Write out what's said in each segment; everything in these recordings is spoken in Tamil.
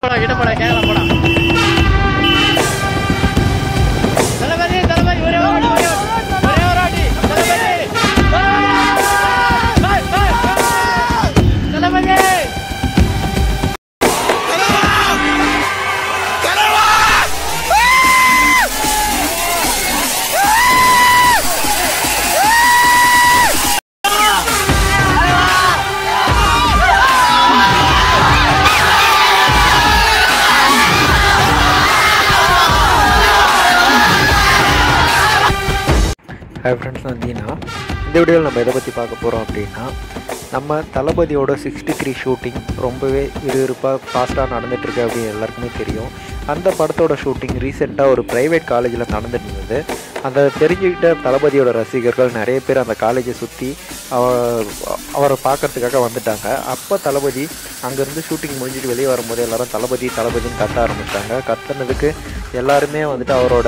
போடா கிட்ட போடா கேட்கலாம் போடா தளபதி தளபதி ஒரே ஒரு வாட்டி, ஒரே ஒரு- ஒரே ஒரு வாட்டி தளபதி பாய், பாய், பாய். தளபதி ஹாய் ஃப்ரெண்ட்ஸ் நான் தீனா இந்த வீடியோவில் நம்ம எதை பற்றி பார்க்க போகிறோம் அப்படின்னா நம்ம தளபதியோட சிக்ஸ்டி த்ரீ ஷூட்டிங் ரொம்பவே விறுவிறுப்பாக ஃபாஸ்ட்டாக நடந்துகிட்ருக்கு அப்படின்னு எல்லாருக்குமே தெரியும் அந்த படத்தோட ஷூட்டிங் ரீசெண்டாக ஒரு ப்ரைவேட் காலேஜில் நடந்துட்டு இருந்தது அந்த தெரிஞ்சுக்கிட்ட தளபதியோட ரசிகர்கள் நிறைய பேர் அந்த காலேஜை சுற்றி அவரை பார்க்கறதுக்காக வந்துட்டாங்க அப்போ தளபதி அங்கேருந்து ஷூட்டிங் முடிஞ்சிட்டு வெளியே வரும்போது எல்லாரும் தளபதி தளபதின்னு கத்த ஆரம்பிச்சிட்டாங்க கத்துனதுக்கு எல்லாருமே வந்துட்டு அவரோட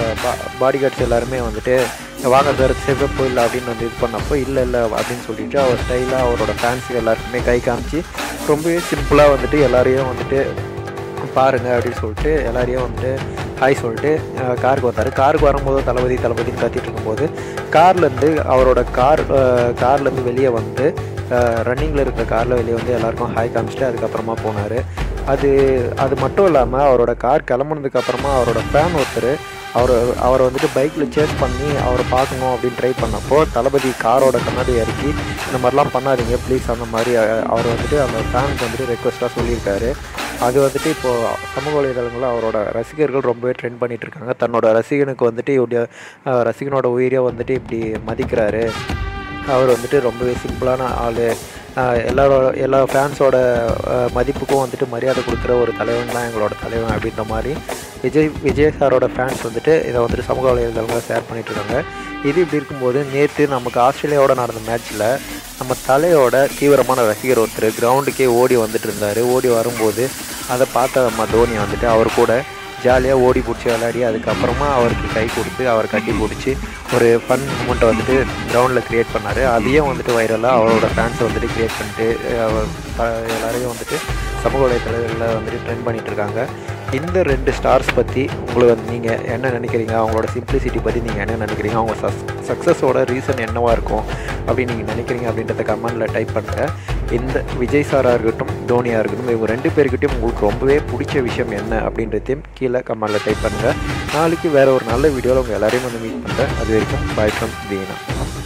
பாடி கார்ட்ஸ் எல்லாருமே வந்துட்டு வாங்க சார் சேஃபாக போயிடல அப்படின்னு வந்து இது பண்ணப்போ இல்லை இல்லை அப்படின்னு சொல்லிட்டு அவர் ஸ்டைலாக அவரோட ஃபேன்ஸுக்கு எல்லாருக்குமே கை காமிச்சு ரொம்பவே சிம்பிளாக வந்துட்டு எல்லாரையும் வந்துட்டு பாருங்க அப்படின்னு சொல்லிட்டு எல்லாரையும் வந்துட்டு ஹாய் சொல்லிட்டு அஹ், காருக்கு வந்தார் காருக்கு வரும்போது தளபதி தளபதின்னு கத்திட்டு இருக்கும்போது கார்லேருந்து அவரோட கார் கார்லேருந்து வெளியே வந்து ரன்னிங்கில் இருக்கிற காரில் வெளியே வந்து எல்லாருக்கும் ஹாய் காமிச்சிட்டு அதுக்கப்புறமா போனார் அது அது மட்டும் இல்லாமல் அவரோட கார் கிளம்புனதுக்கு அப்புறமா அவரோட ஃபேன் ஒருத்தர் அவர் அவரை வந்துட்டு பைக்கில் சேஸ் பண்ணி அவரை பார்க்கணும் அப்படின்னு ட்ரை பண்ணப்போ தளபதி காரோட கண்ணாடி இறக்கி இந்த மாதிரிலாம் பண்ணாதீங்க ப்ளீஸ் அந்த மாதிரி அஹ், அவர் வந்துட்டு அந்த ஃபேனுக்கு வந்துட்டு ரெக்வஸ்ட்டாக சொல்லியிருக்காரு அது வந்துட்டு இப்போது சமூக வலைதளங்களில் அவரோட ரசிகர்கள் ரொம்பவே ட்ரெண்ட் பண்ணிட்டு இருக்காங்க தன்னோட ரசிகனுக்கு வந்துட்டு இப்படி அஹ், ரசிகனோட உயிரை வந்துட்டு இப்படி மதிக்கிறாரு அவர் வந்துட்டு ரொம்பவே சிம்பிளான ஆள் எல்லாரோட எல்லா ஃபேன்ஸோட மதிப்புக்கும் வந்துட்டு மரியாதை கொடுக்குற ஒரு தலைவன் தான் எங்களோட தலைவன் அப்படின்ற மாதிரி விஜய் விஜய் சாரோட ஃபேன்ஸ் வந்துட்டு இதை வந்துட்டு சமூக வலைதளங்களில் ஷேர் பண்ணிட்டு இருக்காங்க இது இப்படி இருக்கும்போது நேற்று நமக்கு ஆஸ்திரேலியாவோட நடந்த மேட்ச்சில் நம்ம தலையோட தீவிரமான ரசிகர் ஒருத்தர் கிரவுண்டுக்கே ஓடி வந்துட்டு இருந்தார் ஓடி வரும்போது அதை பார்த்த நம்ம தோனி வந்துட்டு அவர் கூட ஜாலியாக ஓடி பிடிச்சி விளையாடி அதுக்கப்புறமா அவருக்கு கை கொடுத்து அவர் கட்டி பிடிச்சி ஒரு ஃபன் மூமெண்ட்டை வந்துட்டு கிரவுண்டில் க்ரியேட் பண்ணார் அதையும் வந்துட்டு வைரலாக அவரோட ஃபேன்ஸை வந்துட்டு க்ரியேட் பண்ணிட்டு அஹ், ப- எல்லாரையும் வந்துட்டு சமூக வலைத்தளங்களில் வந்துட்டு ட்ரெண்ட் பண்ணிட்டு இருக்காங்க இந்த ரெண்டு ஸ்டார்ஸ் பற்றி உங்களுக்கு வந்து நீங்கள் என்ன நினைக்கிறீங்க அவங்களோட சிம்பிளிசிட்டி பற்றி நீங்கள் என்ன நினைக்கிறீங்க அவங்க சஸ் சக்ஸஸோட ரீசன் என்னவா இருக்கும் அப்படின்னு நீங்கள் நினைக்கிறீங்க அப்படின்றத கமெண்டில் டைப் பண்ணுங்கள் இந்த விஜய் சாராக இருக்கட்டும் தோனியாக இருக்கட்டும் இவங்க ரெண்டு பேர்கிட்டையும் உங்களுக்கு ரொம்பவே பிடிச்ச விஷயம் என்ன அப்படின்றதையும் கீழே கமெண்டில் டைப் பண்ணுங்கள் நாளைக்கு வேறு ஒரு நல்ல வீடியோவில் உங்கள் எல்லாரையும் வந்து மீட் பண்ணுறேன் அது வரைக்கும் பாய் ஃப்ரம் தீனா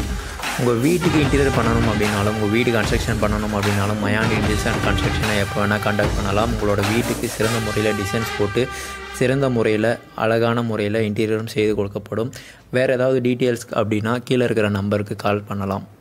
உங்கள் வீட்டுக்கு இன்டீரியர் பண்ணணும் அப்படின்னாலும் உங்கள் வீடு கன்ஸ்ட்ரக்ஷன் பண்ணணும் அப்படின்னாலும் மயாண்டி டிசைன் கன்ஸ்ட்ரக்ஷனை எப்போ வேணால் கண்டக்ட் பண்ணலாம் உங்களோட வீட்டுக்கு சிறந்த முறையில் டிசைன்ஸ் போட்டு சிறந்த முறையில் அழகான முறையில் இன்டீரியரும் செய்து கொடுக்கப்படும் வேறு ஏதாவது டீட்டெயில்ஸ் அப்படின்னா கீழே இருக்கிற நம்பருக்கு கால் பண்ணலாம்